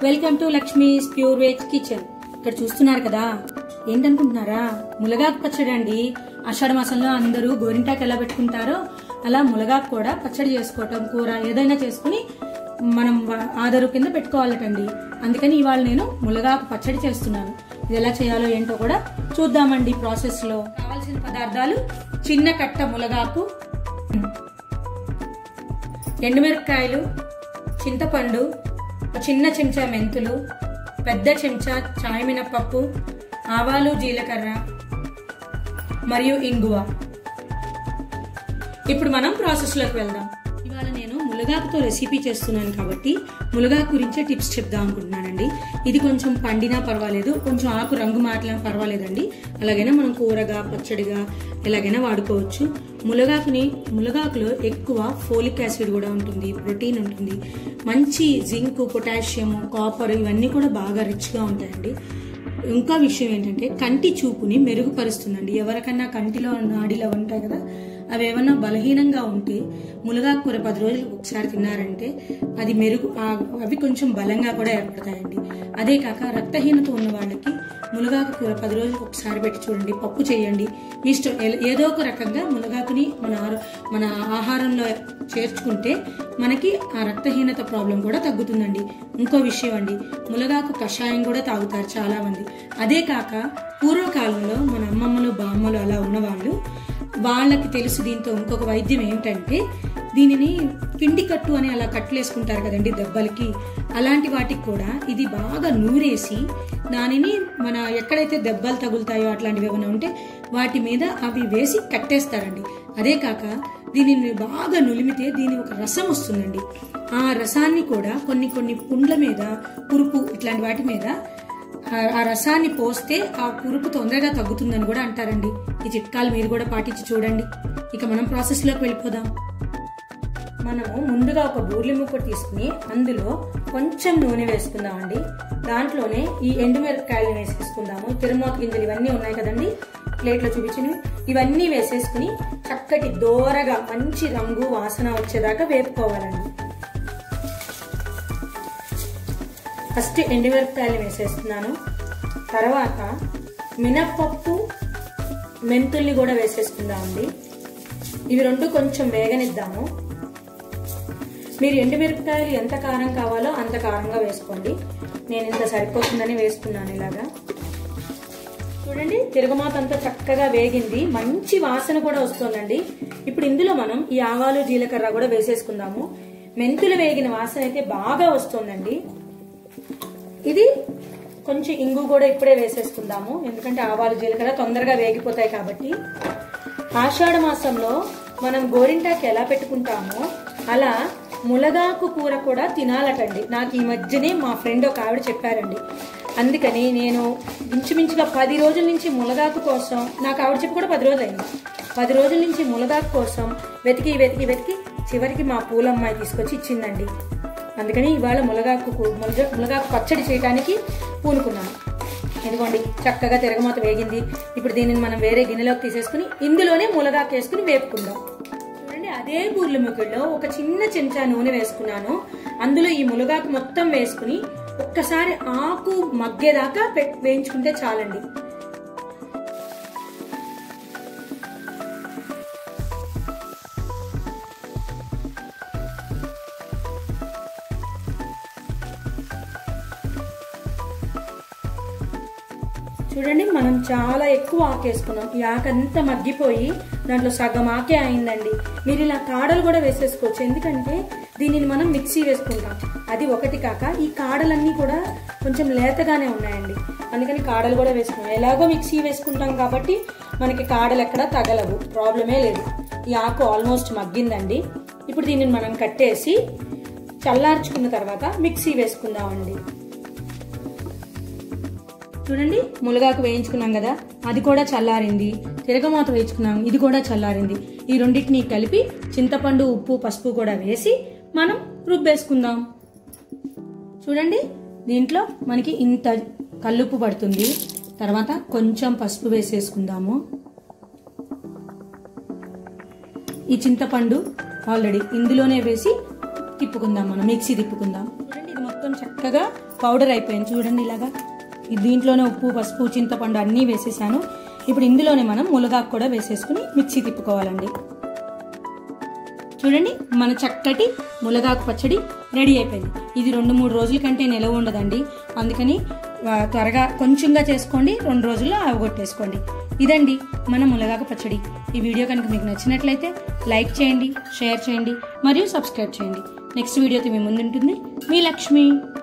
welcome to Lakshmi's pure veg kitchen ఇక్కడ చూస్తున్నారు కదా ఏంటనుకుంటున్నారా ములగాకు పచ్చడి అండి ఆషాఢ మాసంలో అందరూ గోరింటాకు ఎలా పెట్టుకుంటారో అలా ములగాకు కూడా పచ్చడి చేసుకోవటం కూర ఏదైనా చేసుకుని మనం వ- ఆధారు కింద పెట్టుకోవాలటండి అందుకని ఇవాళ నేను ములగాకు పచ్చడి చేస్తున్నాను ఇది ఎలా చేయాలో ఏంటో కూడా చూద్దామండి ప్రాసెస్ లో కావాల్సిన పదార్థాలు చిన్న కట్ట ములగాకు ఎండుమిరపకాయలు చింతపండు ఒక చిన్న చెంచా మెంతులు పెద్ద చెంచా చాయ్ మినపప్పు ఆవాలు జీలకర్ర మరియు ఇంగువ ఇప్పుడు మనం ప్రాసెస్లోకి వెళ్దాం ఇవాళ నేను ములగాకుతో రెసిపీ చేస్తున్నాను కాబట్టి ములగాకు గురించే టిప్స్ చెప్దాం అనుకుంటున్నానండి ఇది కొంచెం పండినా పర్వాలేదు కొంచెం ఆకు రంగు మాటలైనా పర్వాలేదండి అలాగైనా మనం కూరగా పచ్చడిగా ఎలాగైనా వాడుకోవచ్చు ములగాకుని ములగాకులో ఎక్కువ ఫోలిక్ యాసిడ్ కూడా ఉంటుంది ప్రోటీన్ ఉంటుంది మంచి జింక్ పొటాషియం కాపర్ ఇవన్నీ కూడా బాగా రిచ్గా ఉంటాయండి ఇంకా విషయం ఏంటంటే కంటి చూపుని మెరుగుపరుస్తుందండి ఎవరికన్నా కంటిలో నాడిలో ఉంటాయి కదా అవి ఏమన్నా బలహీనంగా ఉంటే మునగాకు కూర పది రోజులకు ఒకసారి తిన్నారంటే అది మెరుగు ఆ- అవి కొంచెం బలంగా కూడా ఏర్పడతాయండి అదే కాక రక్తహీనత ఉన్న వాళ్ళకి మునగాకు కూర పది రోజులకు ఒకసారి పెట్టి చూడండి పప్పు చేయండి మీ ఇష్టం ఏ- ఏదో ఒక రకంగా మునగాకుని మన ఆరో- మన ఆహారంలో చేర్చుకుంటే మనకి ఆ రక్తహీనత ప్రాబ్లం కూడా తగ్గుతుందండి ఇంకో విషయం అండి మునగాకు కషాయం కూడా తాగుతారు చాలా మంది అదే కాక పూర్వకాలంలో మన అమ్మమ్మలు బామ్మలు అలా ఉన్నవాళ్ళు వాళ్ళకి తెలుసు దీంతో ఇంకొక వైద్యం ఏంటంటే దీనిని పిండి కట్టు అని అలా కట్టులేసుకుంటారు కదండి దెబ్బలకి అలాంటి వాటికి కూడా ఇది బాగా నూరేసి దానిని మన ఎక్కడైతే దెబ్బలు తగులుతాయో అట్లాంటివి ఏమైనా ఉంటే వాటి మీద అవి వేసి కట్టేస్తారండి అదే కాక దీనిని బాగా నులిమితే దీని ఒక రసం వస్తుందండి ఆ రసాన్ని కూడా కొన్ని కొన్ని పుండ్ల మీద పురుపు ఇట్లాంటి వాటి మీద ఆ- ఆ రసాన్ని పోస్తే ఆ పురుపు తొందరగా తగ్గుతుందని కూడా అంటారండి ఈ చిట్కాలు మీరు కూడా పాటించి చూడండి ఇక మనం ప్రాసెస్లోకి వెళ్ళిపోదాం మనము ముందుగా ఒక బూర్లి ముక్కడు తీసుకుని అందులో కొంచెం నూనె వేసుకుందామండి దాంట్లోనే ఈ ఎండుమిరపకాయలు వేసేసుకుందాము తిరుమూత గింజలు ఇవన్నీ ఉన్నాయి కదండి ప్లేట్లో చూపించినవి ఇవన్నీ వేసేసుకుని చక్కటి దోరగా మంచి రంగు వాసన వచ్చేదాకా వేపుకోవాలండి ఫస్ట్ ఎండుమిరపకాయలు వేసేస్తున్నాను తర్వాత మినప్పప్పు మెంతుల్ని కూడా వేసేసుకుందామండి ఇవి రెండు కొంచెం వేగనిద్దాము మీరు ఎండుమిరపకాయలు ఎంత కారం కావాలో అంత కారంగా వేసుకోండి నేను ఇంత సరిపోతుందని వేసుకున్నాను ఇలాగా చూడండి తిరగమాత అంతా చక్కగా వేగింది మంచి వాసన కూడా వస్తుందండి ఇప్పుడు ఇందులో మనం ఈ ఆవాలు జీలకర్ర కూడా వేసేసుకుందాము మెంతులు వేగిన వాసన అయితే బాగా వస్తుందండి ఇది కొంచెం ఇంగు కూడా ఇప్పుడే వేసేసుకుందాము ఎందుకంటే ఆవాలు జీలకర్ర తొందరగా వేగిపోతాయి కాబట్టి ఆషాఢ మాసంలో మనం గోరింటాకి ఎలా పెట్టుకుంటామో అలా ములగాకు కూర కూడా తినాలటండి నాకు ఈ మధ్యనే మా ఫ్రెండ్ ఒక ఆవిడ చెప్పారండి అందుకని నేను ఇంచుమించుగా పది రోజుల నుంచి ములగాకు కోసం నాకు ఆవిడ చెప్పి కూడా పది రోజులు అయింది పది రోజుల నుంచి ములగాకు కోసం వెతికి వెతికి వెతికి చివరికి మా పూలమ్మాయి తీసుకొచ్చి ఇచ్చిందండి అందుకని ఇవాళ ములగాకు కు- ములగ- ములగాకు పచ్చడి చేయడానికి పూనుకున్నాను ఇదిగోండి చక్కగా తిరగమాత వేగింది ఇప్పుడు దీనిని మనం వేరే గిన్నెలోకి తీసేసుకుని ఇందులోనే ములగాకు వేసుకుని వేపుకుందాం చూడండి అదే బూర్ల ముక్కల్లో ఒక చిన్న చెంచా నూనె వేసుకున్నాను అందులో ఈ ములగాకు మొత్తం వేసుకుని ఒక్కసారి ఆకు మగ్గేదాకా పెట్- వేయించుకుంటే చాలండి చూడండి మనం చాలా ఎక్కువ ఆకు వేసుకున్నాం ఈ ఆకు అంతా మగ్గిపోయి దాంట్లో సగం ఆకే అయిందండి మీరు ఇలా కాడలు కూడా వేసేసుకోవచ్చు ఎందుకంటే దీనిని మనం మిక్సీ వేసుకుంటాం అది ఒకటి కాక ఈ కాడలన్నీ కూడా కొంచెం లేతగానే ఉన్నాయండి అందుకని కాడలు కూడా వేసుకున్నాం ఎలాగో మిక్సీ వేసుకుంటాం కాబట్టి మనకి కాడలు ఎక్కడ తగలవు ప్రాబ్లమే లేదు ఈ ఆకు ఆల్మోస్ట్ మగ్గిందండి ఇప్పుడు దీనిని మనం కట్టేసి చల్లార్చుకున్న తర్వాత మిక్సీ వేసుకుందామండి చూడండి ములగాకు వేయించుకున్నాం కదా అది కూడా చల్లారింది తిరగమాత వేయించుకున్నాం ఇది కూడా చల్లారింది ఈ రెండింటిని కలిపి చింతపండు ఉప్పు పసుపు కూడా వేసి మనం రుబ్బేసుకుందాం చూడండి దీంట్లో మనకి ఇంత కల్లుప్పు పడుతుంది తర్వాత కొంచెం పసుపు వేసేసుకుందాము ఈ చింతపండు ఆల్రెడీ ఇందులోనే వేసి తిప్పుకుందాం మనం మిక్సీ తిప్పుకుందాం చూడండి ఇది మొత్తం చక్కగా పౌడర్ అయిపోయింది చూడండి ఇలాగా ఈ దీంట్లోనే ఉప్పు పసుపు చింతపండు అన్నీ వేసేసాను ఇప్పుడు ఇందులోనే మనం ములగాకు కూడా వేసేసుకుని మిక్సీ తిప్పుకోవాలండి చూడండి మన చక్కటి ములగాకు పచ్చడి రెడీ అయిపోయింది ఇది రెండు మూడు రోజుల కంటే నిలవ ఉండదండి అందుకని ఆ, త్వరగా కొంచెంగా చేసుకోండి రెండు రోజుల్లో అవగొట్టేసుకోండి ఇదండి మన ములగాకు పచ్చడి ఈ వీడియో కనుక మీకు నచ్చినట్లయితే లైక్ చేయండి షేర్ చేయండి మరియు సబ్స్క్రైబ్ చేయండి నెక్స్ట్ వీడియోతో మీ ముందుంటుంది మీ లక్ష్మి